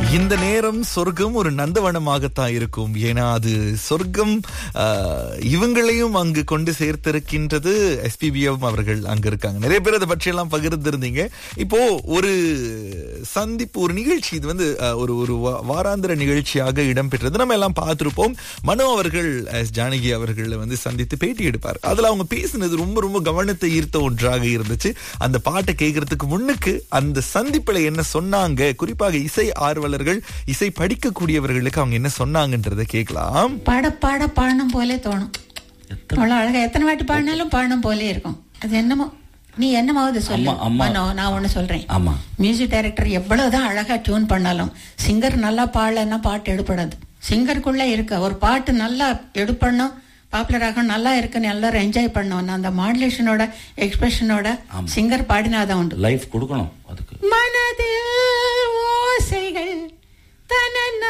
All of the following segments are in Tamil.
இந்த நேரம் சொர்க்கம் ஒரு நந்தவனமாகத்தான் இருக்கும் ஏன்னா அது சொர்க்கம் ஆஹ், இவங்களையும் அங்கு கொண்டு சேர்த்திருக்கின்றது எஸ்பிபிஎம் அவர்கள் அங்க இருக்காங்க நிறைய பேர் அதை பற்றியெல்லாம் பகிர்ந்திருந்தீங்க இப்போ ஒரு சந்திப்பு ஒரு நிகழ்ச்சி இது வந்து ஆஹ், ஒரு ஒரு வா- வாராந்திர நிகழ்ச்சியாக இடம்பெற்றது நம்ம எல்லாம் பார்த்திருப்போம் மனோ அவர்கள் எஸ் ஜானகி அவர்களை வந்து சந்தித்து பேட்டி எடுப்பார் அதுல அவங்க பேசினது ரொம்ப ரொம்ப கவனத்தை ஈர்த்த ஒன்றாக இருந்துச்சு அந்த பாட்டை கேட்கறதுக்கு முன்னுக்கு அந்த சந்திப்புல என்ன சொன்னாங்க குறிப்பாக இசை ஆர்வலர்கள் இசை படிக்கக்கூடியவர்களுக்கு அவங்க என்ன சொன்னாங்கன்றதை கேட்கலாம் பாட பாட பாடணும் போலே தோணும் அவ்வளவு அழகா எத்தனை வாட்டி பாடினாலும் பாடணும் போலே இருக்கும் அது என்னமோ நீ என்னமாவது சொல்லு அம்மா, அம்மா. மனோ, நான் ஒண்ணு சொல்றேன் ஆமா மியூசிக் டைரக்டர் எவ்வளவுதான் அழகா டியூன் பண்ணாலும் சிங்கர் நல்லா பாடலன்னா பாட்டு எடுப்படாது சிங்கருக்குள்ள இருக்க ஒரு பாட்டு நல்லா எடுப்படணும் பாப்புலர் ஆகணும் நல்லா இருக்குன்னு எல்லாரும் என்ஜாய் பண்ணணும் அந்த மாடுலேஷனோட எக்ஸ்பிரஷனோட சிங்கர் பாடினாதான் உண்டு லைஃப் கொடுக்கணும் அதுக்கு மனதில் ஓசைகள் தனநானின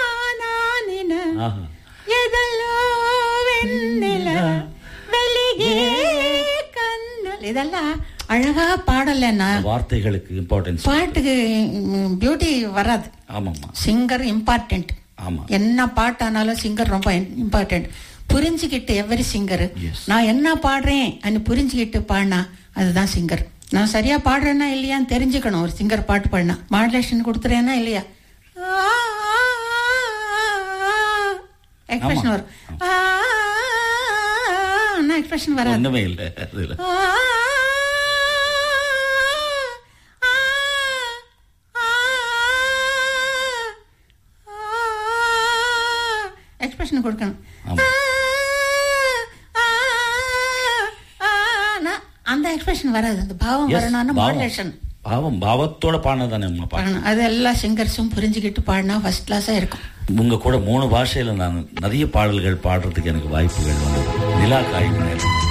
ஆஹா. எதல்லோ வெண்ணில வெளியே கண்ணல் இதெல்லாம் அழகா பாடலைன்னா வார்த்தைகளுக்கு இம்பார்ட்டன்ஸ் பாட்டுக்கு பியூட்டி வராது ஆமாம்மா சிங்கர் இம்பார்ட்டன்ட் ஆமா என்ன பாட்டானாலும் சிங்கர் ரொம்ப இம்பார்ட்டன்ட் புரிஞ்சுக்கிட்டு எவரி சிங்கர் Yes. நான் என்ன பாடுறேன் అని புரிஞ்சுக்கிட்டு பாடினா அதுதான் சிங்கர் நான் சரியா பாடுறேன்னா இல்லையான்னு தெரிஞ்சுக்கணும் ஒரு சிங்கர் பாட்டு பாடினா மாடுலேஷன் கொடுத்துறேன்னா இல்லையா எக்ஸ்பிரஷன் வரும் எக்ஸ்பிரஷன் வராது ஒண்ணுமே இல்லை அதுல எக்ஸ்பிரஷன் கொடுக்கணும் ஆமா. னா, அந்த எக்ஸ்பிரஷன் வராது அந்த பாவம் Yes, வரணும்னா பாவம். மாடுலேஷன் பாவம் பாவத்தோட பாடினதானே அம்மா பாட்டு அது எல்லா சிங்கர்ஸும் புரிஞ்சுக்கிட்டு பாடினா ஃபர்ஸ்ட் கிளாஸா இருக்கும் உங்க கூட மூணு பாஷையில நான் நிறைய பாடல்கள் பாடுறதுக்கு எனக்கு வாய்ப்புகள் வந்தது நிலா காயும் நேரம்